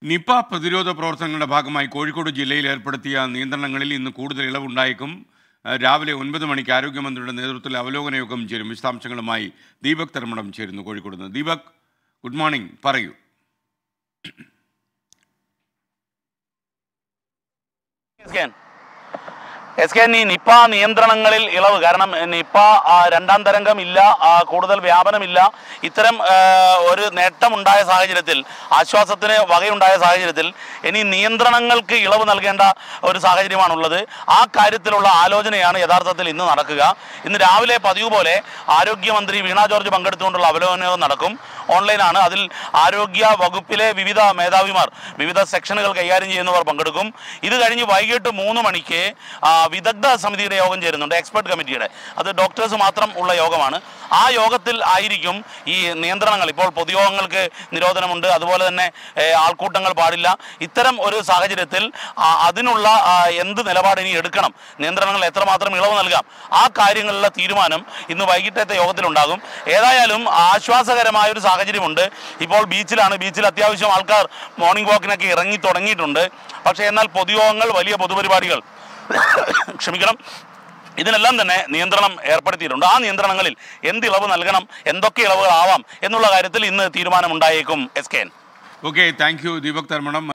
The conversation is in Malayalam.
നിപ പ്രതിരോധ പ്രവർത്തനങ്ങളുടെ ഭാഗമായി കോഴിക്കോട് ജില്ലയിൽ ഏർപ്പെടുത്തിയ നിയന്ത്രണങ്ങളിൽ ഇന്ന് കൂടുതൽ ഇളവുണ്ടായേക്കും ഏഹ് രാവിലെ ഒൻപത് മണിക്ക് ആരോഗ്യമന്ത്രിയുടെ നേതൃത്വത്തിൽ അവലോകന യോഗം ചേരും വിശദാംശങ്ങളുമായി ദീപക് തെരമണം ചേരുന്നു കോഴിക്കോട് നിന്ന് ദീപക് ഗുഡ് മോർണിംഗ് പറയൂ എസ് കെ എസ് കെ ഈ നിപ്പ നിയന്ത്രണങ്ങളിൽ ഇളവ് കാരണം നിപ്പ ആ, രണ്ടാം തരംഗം ഇല്ല ആ, കൂടുതൽ വ്യാപനമില്ല ഇത്തരം ആ, ഒരു നേട്ടമുണ്ടായ സാഹചര്യത്തിൽ ആശ്വാസത്തിന് വകയുണ്ടായ സാഹചര്യത്തിൽ ഇനി നിയന്ത്രണങ്ങൾക്ക് ഇളവ് നൽകേണ്ട ഒരു സാഹചര്യമാണുള്ളത് ആ കാര്യത്തിലുള്ള ആലോചനയാണ് യഥാർത്ഥത്തിൽ ഇന്ന് നടക്കുക ഇന്ന് രാവിലെ പതിവ് പോലെ ആരോഗ്യമന്ത്രി വീണ ജോർജ് പങ്കെടുത്തുകൊണ്ടുള്ള അവലോകന യോഗം നടക്കും ഓൺലൈനാണ് അതിൽ ആരോഗ്യ വകുപ്പിലെ വിവിധ മേധാവിമാർ വിവിധ സെക്ഷനുകൾ കൈകാര്യം ചെയ്യുന്നവർ പങ്കെടുക്കും ഇത് കഴിഞ്ഞ് വൈകിട്ട് മൂന്ന് മണിക്ക് ആ, വിദഗ്ധ സമിതിയുടെ യോഗം ചേരുന്നുണ്ട് എക്സ്പെർട്ട് കമ്മിറ്റിയുടെ അത് ഡോക്ടേഴ്സ് മാത്രം ഉള്ള യോഗമാണ് ആ യോഗത്തിൽ ആയിരിക്കും ഈ നിയന്ത്രണങ്ങൾ ഇപ്പോൾ പൊതുയോഗങ്ങൾക്ക് നിരോധനമുണ്ട് അതുപോലെ തന്നെ ഏ, ആൾക്കൂട്ടങ്ങൾ പാടില്ല ഇത്തരം ഒരു സാഹചര്യത്തിൽ ആ, അതിനുള്ള ആ, എന്ത് നിലപാട് ഇനി എടുക്കണം നിയന്ത്രണങ്ങൾ എത്രമാത്രം ഇളവ് നൽകാം ആ കാര്യങ്ങളിലുള്ള തീരുമാനം ഇന്ന് വൈകിട്ടത്തെ യോഗത്തിലുണ്ടാകും ഏതായാലും ആശ്വാസകരമായ ഒരു സാഹചര്യമുണ്ട് ഇപ്പോൾ ബീച്ചിലാണ് ബീച്ചിൽ അത്യാവശ്യം ആൾക്കാർ മോർണിംഗ് വാക്കിനൊക്കെ ഇറങ്ങി തുടങ്ങിയിട്ടുണ്ട് പക്ഷേ എന്നാൽ പൊതുയോഗങ്ങൾ വലിയ പൊതുപരിപാടികൾ ക്ഷമിക്കണം ഇതിനെല്ലാം തന്നെ നിയന്ത്രണം ഏർപ്പെടുത്തിയിട്ടുണ്ട് ആ നിയന്ത്രണങ്ങളിൽ എന്ത് ഇളവ് നൽകണം എന്തൊക്കെ ഇളവുകളാവാം എന്നുള്ള കാര്യത്തിൽ ഇന്ന് തീരുമാനമുണ്ടായേക്കും S K N okay thank you Deepak തെരമണം